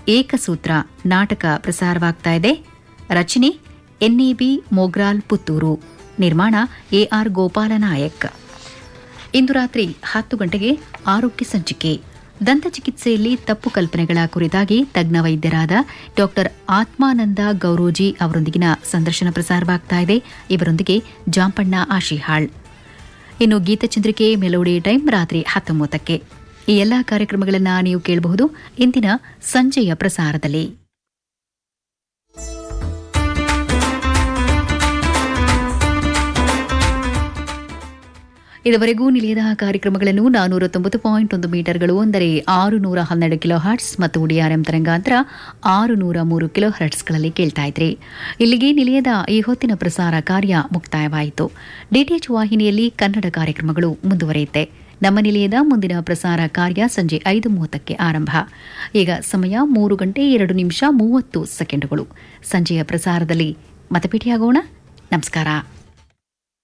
ಏಕಸೂತ್ರ ನಾಟಕ ಪ್ರಸಾರವಾಗ್ತಾ ಇದೆ ರಚನೆ ಎನ್ಎಬಿ ಮೊಗ್ರಾಲ್ ಪುತ್ತೂರು ನಿರ್ಮಾಣ ಎಆರ್ ಗೋಪಾಲನಾಯಕ್ ಇಂದು ರಾತ್ರಿ ಹತ್ತು ಗಂಟೆಗೆ ಆರೋಗ್ಯ ಸಂಚಿಕೆ ದಂತಚಿಕಿತ್ಸೆಯಲ್ಲಿ ತಪ್ಪು ಕಲ್ಪನೆಗಳ ಕುರಿತಾಗಿ ತಜ್ಞ ವೈದ್ಯರಾದ ಡಾಕ್ಟರ್ ಆತ್ಮಾನಂದ ಗೌರೋಜಿ ಅವರೊಂದಿಗಿನ ಸಂದರ್ಶನ ಪ್ರಸಾರವಾಗ್ತಾ ಇದೆ ಇವರೊಂದಿಗೆ ಜಾಂಪಣ್ಣ ಆಶಿಹಾಳ್ ಇನ್ನು ಗೀತಚಂದ್ರಿಕೆ ಮೆಲೋಡಿ ಟೈಮ್ ರಾತ್ರಿ ಹತ್ತೊಂಬತ್ತಕ್ಕೆ ಈ ಎಲ್ಲಾ ಕಾರ್ಯಕ್ರಮಗಳನ್ನು ನೀವು ಕೇಳಬಹುದು ಇಂದಿನ ಸಂಜೆಯ ಪ್ರಸಾರದಲ್ಲಿ ಇದುವರೆಗೂ ನಿಲಯದ ಕಾರ್ಯಕ್ರಮಗಳನ್ನು ನಾನೂರ ತೊಂಬತ್ತು ಪಾಯಿಂಟ್ ಒಂದು ಮೀಟರ್ಗಳು ಅಂದರೆ ಆರು ನೂರ ಹನ್ನೆರಡು ಕಿಲೋ ಹರ್ಟ್ಸ್ ಮತ್ತು ಡಿಆರ್ಎಂ ತರಂಗಾಂತರ ಆರು ನೂರ ಮೂರು ಕಿಲೋ ಹರ್ಟ್ಸ್ಗಳಲ್ಲಿ ಕೇಳ್ತಾ ಇದ್ರಿ ಇಲ್ಲಿಗೆ ನಿಲಯದ ಈ ಹೊತ್ತಿನ ಪ್ರಸಾರ ಕಾರ್ಯ ಮುಕ್ತಾಯವಾಯಿತು ಡಿಟಿಎಚ್ ವಾಹಿನಿಯಲ್ಲಿ ಕನ್ನಡ ಕಾರ್ಯಕ್ರಮಗಳು ಮುಂದುವರಿಯುತ್ತೆ ನಮ್ಮ ನಿಲಯದ ಮುಂದಿನ ಪ್ರಸಾರ ಕಾರ್ಯ ಸಂಜೆ ಐದು ಮೂವತ್ತಕ್ಕೆ ಆರಂಭ ಈಗ ಸಮಯ ಮೂರು ಗಂಟೆ ಎರಡು ನಿಮಿಷ ಮೂವತ್ತು ಸೆಕೆಂಡುಗಳು ಸಂಜೆಯ ಪ್ರಸಾರದಲ್ಲಿ ಮತಪೇಟಿಯಾಗೋಣ ನಮಸ್ಕಾರ